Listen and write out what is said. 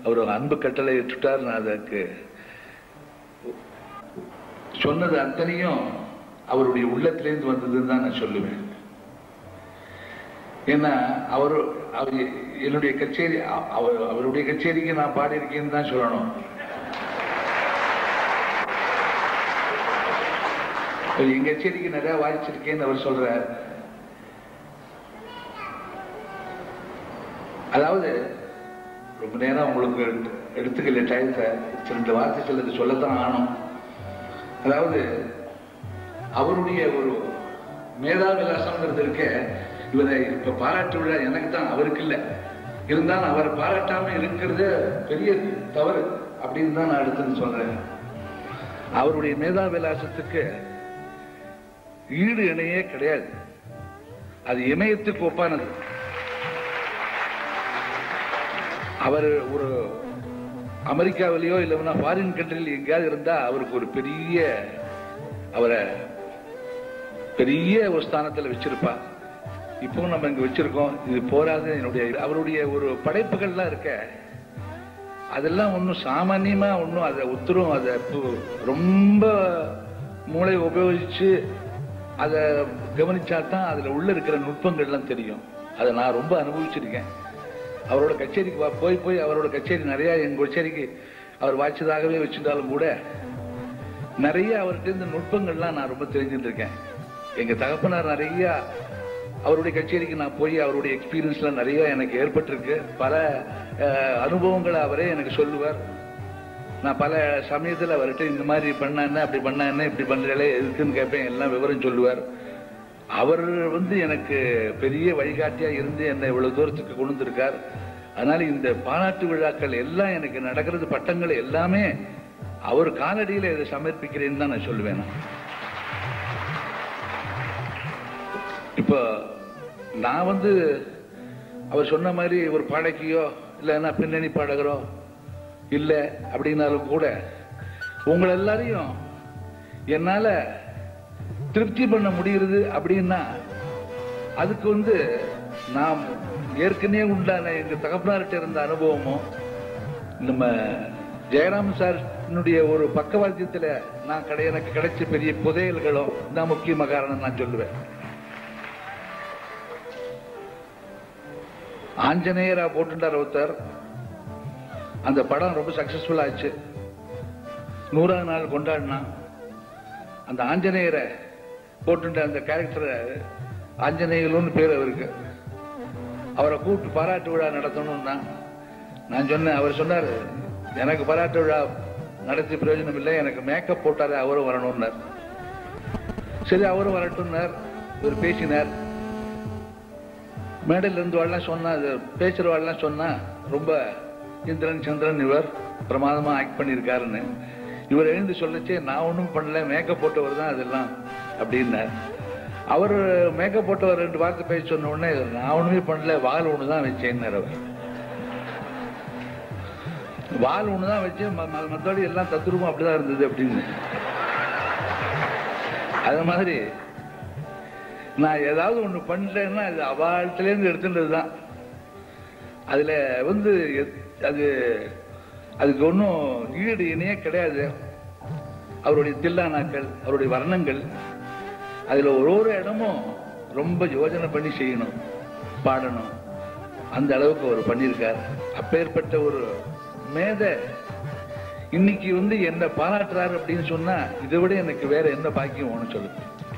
அவர் அன்பு கட்டளை இட்டுட்டார் நான் அதற்கு சொன்னது அத்தனையும் அவருடைய உள்ளத்திலேருந்து வந்ததுன்னு தான் நான் சொல்லுவேன் ஏன்னா அவர் அவர் என்னுடைய கச்சேரி அ- அவர் அவருடைய கச்சேரிக்கு நான் பாடியிருக்கேன்னு தான் சொல்லணும் அவர் எங்க கச்சேரிக்கு நிறைய வாய்ச்சிருக்கேன்னு அவர் சொல்றார் அதாவது ரொம்ப நேரம் உங்களுக்கு எடுத்து- எடுத்துக்கல டயத்தை ரெண்டு வார்த்தை சிலது சொல்லத்தான் ஆனும் அதாவது அவருடைய ஒரு மேதா விலாசம்ங்கிறது இருக்க இவரை இப்ப பாராட்டு விழா எனக்கு தான் அவருக்கு இல்லை இருந்தாலும் அவரை பாராட்டாம இருக்கிறது பெரிய தவறு அப்படின்னு தான் நான் அடுத்து சொல்றேன் அவருடைய மேதா விலாசத்துக்கு ஈடு இணையே கிடையாது அது இமயத்துக்கு ஒப்பானது அவர் ஒரு அமெரிக்காவிலேயோ இல்லைன்னா ஃபாரின் கண்ட்ரியில் எங்கேயாவது இருந்தா அவருக்கு ஒரு பெரிய அவரை பெரிய ஒரு ஸ்தானத்துல வச்சிருப்பா இப்போ நம்ம இங்க வச்சிருக்கோம் இது போராது என்னுடைய அவருடைய ஒரு படைப்புகள்லாம் இருக்க அதெல்லாம் ஒன்றும் சாமானியமா ஒன்றும் அதை உத்தரும் அதை பு- ரொம்ப மூளை உபயோகிச்சு அதை கவனிச்சா தான் அதுல உள்ள இருக்கிற நுட்பங்கள்லாம் தெரியும் அதை நான் ரொம்ப அனுபவிச்சிருக்கேன் அவரோட கச்சேரிக்கு வா- போய் போய் அவரோட கச்சேரி நிறைய எங்க கச்சேரிக்கு அவர் வாய்ச்சதாகவே வச்சிருந்தாலும் கூட நிறைய அவர்கிட்ட இருந்த நுட்பங்கள்லாம் நான் ரொம்ப தெரிஞ்சுட்டு இருக்கேன் எங்க தகப்பனார் நிறைய அவருடைய கச்சேரிக்கு நான் போய் அவருடைய எக்ஸ்பீரியன்ஸ்லாம் நிறைய எனக்கு ஏற்பட்டிருக்கு பல அஹ், அனுபவங்களை அவரே எனக்கு சொல்லுவார் நான் பல சமயத்தில் அவர்கிட்ட இந்த மாதிரி பண்ண என்ன அப்படி பண்ண என்ன இப்படி பண்றீங்களே எதுக்குன்னு கேட்பேன் எல்லாம் விவரம் சொல்லுவார் அவர் வந்து எனக்கு பெரிய வழிகாட்டியா இருந்து என்னை இவ்வளவு தூரத்துக்கு கொண்டு வந்திருக்கார் அதனால இந்த பாராட்டு விழாக்கள் எல்லாம் எனக்கு நடக்கிறது பட்டங்கள் எல்லாமே அவர் காலடியில இதை சமர்ப்பிக்கிறேன்னு தான் நான் சொல்லுவேன் நான். இப்போ நான் வந்து அவர் சொன்ன மாதிரி ஒரு பாடகியோ இல்லைன்னா பின்னணி பாடகரோ இல்லை அப்படின்னாலும் கூட உங்களை எல்லாரையும் என்னால திருப்தி பண்ண முடியுது அப்படின்னா அதுக்கு வந்து நாம் ஏற்கனவே உண்டான எங்க தகப்பனார்கிட்ட இருந்த அனுபவமும் நம்ம ஜெயராம் சார்னுடைய ஒரு பக்கவாத்தியத்துல நான் கடை எனக்கு கிடைச்ச பெரிய புதையல்களும் தான் முக்கியமான காரணம் நான் சொல்லுவேன் ஆஞ்சநேயரா போட்டுட்டார் ஒருத்தர் அந்த படம் ரொம்ப சக்சஸ்ஃபுல் ஆச்சு நூறாவது நாள் கொண்டாடினா அந்த ஆஞ்சநேயரை போட்டுட்ட அந்த கேரக்டரை ஆஞ்சநேயலுன்னு பேர் அவருக்கு அவரை கூப்பிட்டு பாராட்டு விழா நடத்தணும்னா நான் சொன்னேன் அவர் சொன்னார் எனக்கு பாராட்டு விழா நடத்தி பிரயோஜனம் இல்லை எனக்கு மேக்கப் போட்டாரு அவரும் வரணும்னார் சரி அவரும் வரட்டும்னார் இவர் பேசினார் மேடையில இருந்து வாழலாம் சொன்னா அது பேசுற வாழலாம் சொன்னா ரொம்ப இந்திரன் சந்திரன் இவர் பிரமாதமா ஆக்ட் பண்ணியிருக்காருன்னு இவர் எழுந்து சொல்லச்சே நான் ஒன்றும் பண்ணல மேக்கப் போட்டவர் தான் அதெல்லாம் அப்படின்னார் அவர் மேக்கப் போட்டவர் ரெண்டு வார்த்தை பேச சொன்ன உடனே நான் ஒண்ணுமே பண்ணல வால் ஒன்று தான் வச்சேன்னார் அவர் வால் ஒன்று தான் வச்சு ம- ம- மத்தபடி எல்லாம் தத்துருவம் அப்படிதான் இருந்தது அப்படின்னு அது மாதிரி நான் ஏதாவது ஒண்ணு பண்ணலன்னா அது அவாழ்த்திலேருந்து எடுத்துட்டது தான் அதுல வந்து எத்- அது அதுக்கு ஒன்றும் ஈடு இணையே கிடையாது அவருடைய தில்லானாக்கள் அவருடைய வர்ணங்கள் அதுல ஒரு ஒரு இடமும் ரொம்ப யோஜனை பண்ணி செய்யணும் பாடணும் அந்த அளவுக்கு அவர் பண்ணியிருக்கார் அப்பேற்பட்ட ஒரு மேதை இன்னைக்கு வந்து என்ன பாராட்டுறாரு அப்படின்னு சொன்னா இதை விட எனக்கு வேற என்ன பாக்கியம் ஒன்று சொல்லுங்க